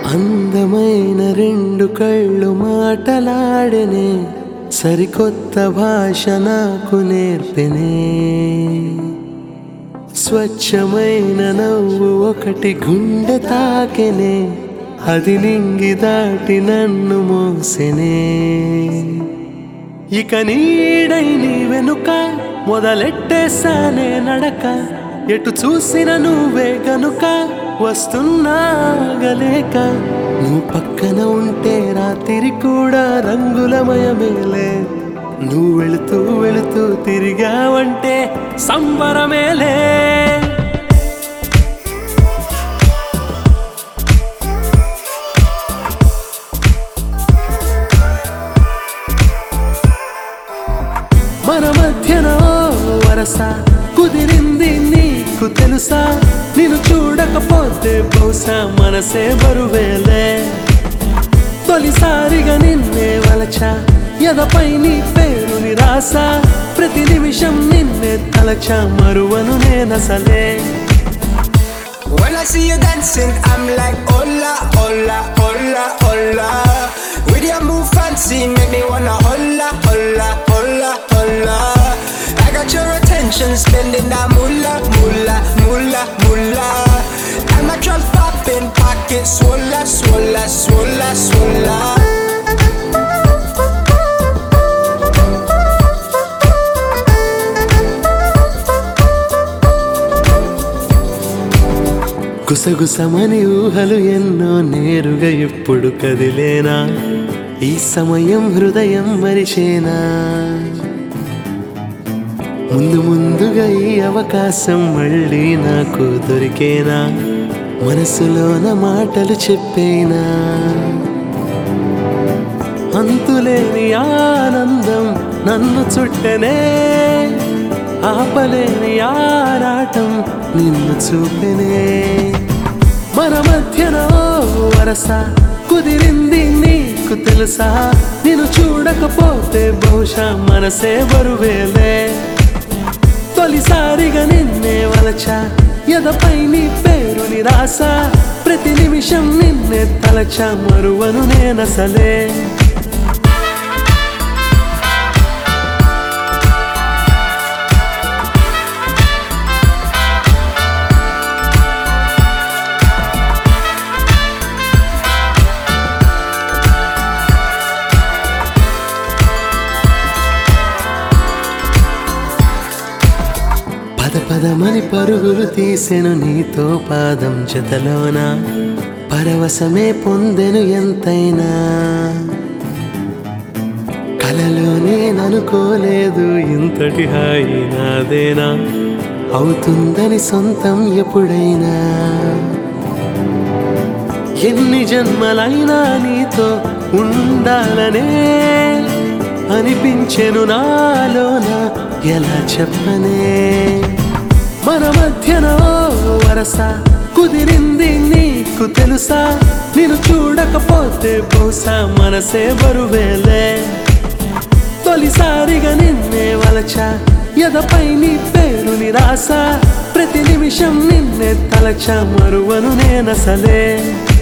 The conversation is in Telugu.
అందమైన రెండు కళ్ళు మాటలాడనే సరికొత్త భాష నాకు నేర్పెనే స్వచ్ఛమైన నవ్వు ఒకటి గుండె తాకెనే అది నింగి దాటి నన్ను మోసెనే ఇక నీడై నీ వెనుక మొదలెట్టేశానే నడక ఎటు చూసిన నువ్వే గనుక వస్తున్నాగలేక నువ్వు పక్కన ఉంటే రాత్రి కూడా రంగులమయమేలే నువ్వు వెళుతూ వెళుతూ తిరిగావంటే సంబరమేలే మన మధ్యన ఓ వరస కుదిరింది నీకు తెలుసా నిన్ను చూడకపోతే బహుశా మనసే బరువేలే తొలిసారిగా నిన్నే వలచ ఎదపై నీ పేరు నిరాశ ప్రతి నిమిషం నిన్నే తలచ మరువను నేనసలే When I see you dancing, I'm like, hola, hola, hola, hola. With your move fancy, make me wanna hola, hola, hola, hola. I got your attention, spending that moolah, moolah, moolah, moolah. And my trunk popping, pocket swolla, swolla, swolla, swolla. గుసగుసమని ఊహలు ఎన్నో నేరుగా ఇప్పుడు కదిలేనా ఈ సమయం హృదయం మరిచేనా ముందు ముందుగా ఈ అవకాశం మళ్ళీ నాకు దొరికేనా మనసులోన మాటలు చెప్పేనా అంతులేని ఆనందం నన్ను చుట్టనే ఆపలేని ఆరాటం నిన్ను చూపెనే మన మధ్యన ఓ వరస కుదిరింది నీకు తెలుసా నిన్ను చూడకపోతే బహుశా మనసే బరువేలే తొలిసారిగా నిన్నే వలచ ఎదపై నీ పేరు నిరాశ ప్రతి నిమిషం నిన్నే తలచ మరువను నేనసలే పద పదమని పరుగులు తీసెను నీతో పాదం జతలోన పరవశమే పొందెను ఎంతైనా కలలోనే ననుకోలేదు ఇంతటి హాయి నాదేనా అవుతుందని సొంతం ఎప్పుడైనా ఎన్ని జన్మలైనా నీతో ఉండాలనే అనిపించెను నాలోన ఎలా చెప్పనే మన మధ్యన ఓ వరస కుదిరింది నీకు తెలుసా నిన్ను చూడకపోతే బహుశా మనసే బరువేలే తొలిసారిగా నిన్నే వలచ ఎదపై నీ పేరు నిరాశ ప్రతి నిమిషం నిన్నే తలచ మరువను నేనసలే